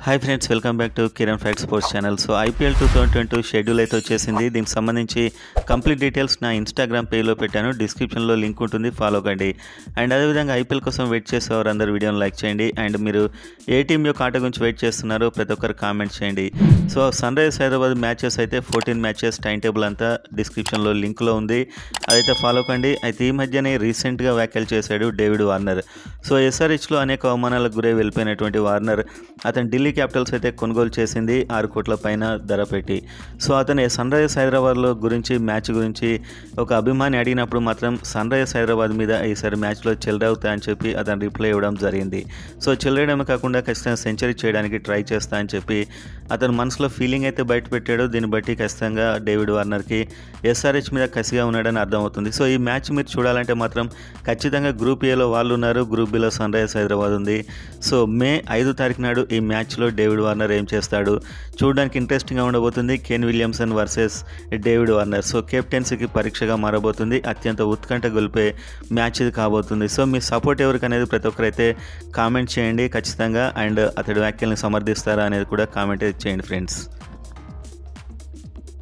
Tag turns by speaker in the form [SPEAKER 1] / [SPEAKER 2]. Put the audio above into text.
[SPEAKER 1] hi friends welcome back to Kiran fact sports channel so IPL two thousand twenty schedule అయితే వచ్చేసింది దీనికి సంబంధించి complete details నా Instagram పేజ్లో పెట్టాను డిస్క్రిప్షన్లో లింక్ ఉంటుంది ఫాలో కండి అండ్ అదేవిధంగా ఐపీఎల్ కోసం వెయిట్ చేసేవారు అందరు వీడియోని లైక్ చేయండి అండ్ మీరు ఏ టీం యొక్క ఆట గురించి వెయిట్ చేస్తున్నారో ప్రతి ఒక్కరు కామెంట్ చేయండి so Sunrisers Hyderabad matches అయితే ఫోర్టీన్ మ్యాచెస్ టైం టేబుల్ అంతా డిస్క్రిప్షన్లో లింక్లో ఉంది అదైతే ఫాలో కండి అయితే ఈ మధ్యనే రీసెంట్గా వ్యాఖ్యలు చేశాడు డేవిడ్ వార్నర్ సో ఎస్ఆర్హెచ్లో అనేక అవమానాలకు గురై వెళ్ళిపోయినటువంటి వార్నర్ అతను ఢిల్లీ క్యాపిటల్స్ అయితే కొనుగోలు చేసింది ఆరు కోట్ల పైన ధర పెట్టి సో అతను సన్ రైజర్స్ హైదరాబాద్లో గురించి మ్యాచ్ గురించి ఒక అభిమాని అడిగినప్పుడు మాత్రం సన్ రైజర్స్ హైదరాబాద్ మీద ఈసారి మ్యాచ్లో చెల్లరవుతా అని చెప్పి అతను రిప్లై ఇవ్వడం జరిగింది సో చెల్లడమే కాకుండా ఖచ్చితంగా సెంచరీ చేయడానికి ట్రై చేస్తా అని చెప్పి అతను మనసులో ఫీలింగ్ అయితే బయట పెట్టాడు దీన్ని బట్టి ఖచ్చితంగా డేవిడ్ వార్నర్కి ఎస్ఆర్హెచ్ మీద కసిగా ఉన్నాడని అర్థమవుతుంది సో ఈ మ్యాచ్ మీరు చూడాలంటే మాత్రం ఖచ్చితంగా గ్రూప్ ఏలో వాళ్ళు ఉన్నారు గ్రూప్ బిలో సన్ రైజర్స్ హైదరాబాద్ ఉంది సో మే ఐదు తారీఖు నాడు ఈ మ్యాచ్లో డేవిడ్ వార్నర్ ఏం చేస్తాడు చూడడానికి ఇంట్రెస్టింగ్గా ఉండబోతుంది Kane Williamson versus David Warner so కెప్టెన్సీకి పరీక్షగా మారబోతుంది అత్యంత ఉత్కంఠ గొలిపే మ్యాచ్ ఇది కాబోతుంది సో మీ సపోర్ట్ ఎవరికి అనేది ప్రతి ఒక్కరైతే కామెంట్ చేయండి ఖచ్చితంగా అండ్ అతడి వ్యాఖ్యల్ని సమర్థిస్తారా అనేది కూడా కామెంట్ చేయండి ఫ్రెండ్స్